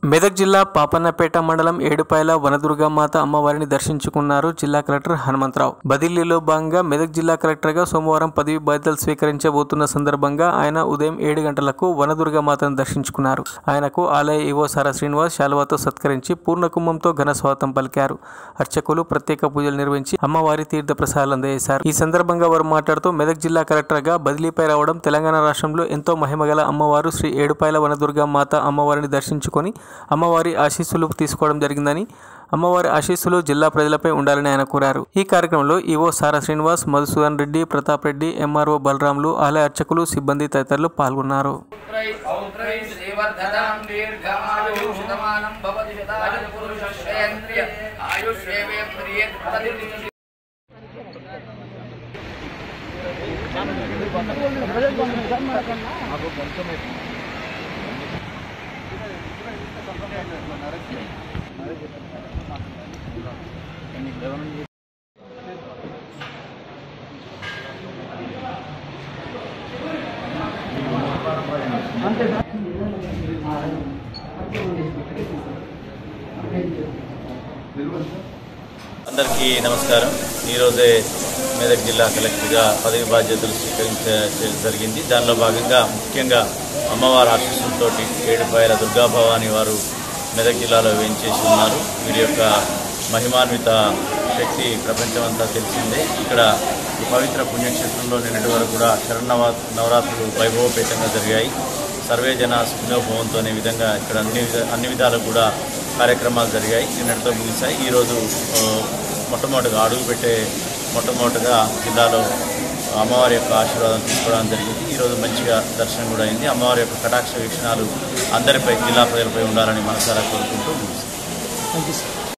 మెదక్ జిల్లా పాపన్నపేట మండలం ఏడుపాయల వనదుర్గామాత అమ్మవారిని దర్శించుకున్నారు జిల్లా కలెక్టర్ హనుమంతరావు బదిలీలో భాగంగా మెదక్ జిల్లా కలెక్టర్గా సోమవారం పదవి బాధ్యతలు స్వీకరించబోతున్న సందర్భంగా ఆయన ఉదయం ఏడు గంటలకు వనదుర్గామాతను దర్శించుకున్నారు ఆయనకు ఆలయ ఈవో సారా శ్రీనివాస్ శాలువాతో సత్కరించి పూర్ణకుంభంతో ఘన స్వాగతం పలికారు అర్చకులు ప్రత్యేక పూజలు నిర్వహించి అమ్మవారి తీర్థ ప్రసాదాలు అందజేశారు ఈ సందర్భంగా వారు మాట్లాడుతూ మెదక్ జిల్లా కలెక్టర్గా బదిలీపై రావడం తెలంగాణ రాష్ట్రంలో ఎంతో మహిమగల అమ్మవారు శ్రీ ఏడుపాయల వనదుర్గా మాత అమ్మవారిని దర్శించుకొని అమ్మవారి ఆశీస్సులు తీసుకోవడం జరిగిందని అమ్మవారి ఆశీస్సులు జిల్లా ప్రజలపై ఉండాలని ఆయన కోరారు ఈ కార్యక్రమంలో ఈవో సారా శ్రీనివాస్ మధుసూదన్ రెడ్డి ప్రతాప్ రెడ్డి ఎంఆర్ఓ బలరాములు ఆలయ అర్చకులు సిబ్బంది తదితరులు పాల్గొన్నారు పుత్రై పౌత్రై శ్రీవర్ధతాం దీర్ఘమాయుః శతమానం భవతి శతాజ పురుషశ్రేంద్రియ ఆయుష్యేవేంద్రియే ప్రతిష్ఠితి అందరికీ నమస్కారం ఈరోజే మెదక్ జిల్లా కలెక్టర్గా పదవి బాధ్యతలు స్వీకరించ జరిగింది దానిలో భాగంగా ముఖ్యంగా అమ్మవారి ఆశీస్సులతో ఏడుపాయల దుర్గాభవాని వారు మెదక్ జిల్లాలో వేయించేసి ఉన్నారు వీరి యొక్క మహిమాన్విత శక్తి ప్రపంచమంతా తెలిసిందే ఇక్కడ ఈ పవిత్ర పుణ్యక్షేత్రంలో నిన్నటి వరకు కూడా శరణవ నవరాత్రులు వైభవపేతంగా జరిగాయి సర్వే జన సుఖినోభవంతో అనే విధంగా ఇక్కడ అన్ని విధ అన్ని విధాలు కూడా కార్యక్రమాలు జరిగాయి నిన్నటితో ముగిశాయి ఈరోజు ఆ, మొట్టమొదటిగా అడుగు పెట్టే మొట్టమొదటిగా జిల్లాలో అమ్మవారి యొక్క ఆశీర్వాదం తీసుకోవడం జరిగింది ఈరోజు మంచిగా దర్శనం కూడా అయింది అమ్మవారి యొక్క కటాక్ష వీక్షణాలు అందరిపై జిల్లా ప్రజలపై ఉండాలని మనసారా కోరుకుంటూ ముగిస్తాం థ్యాంక్ యూ సార్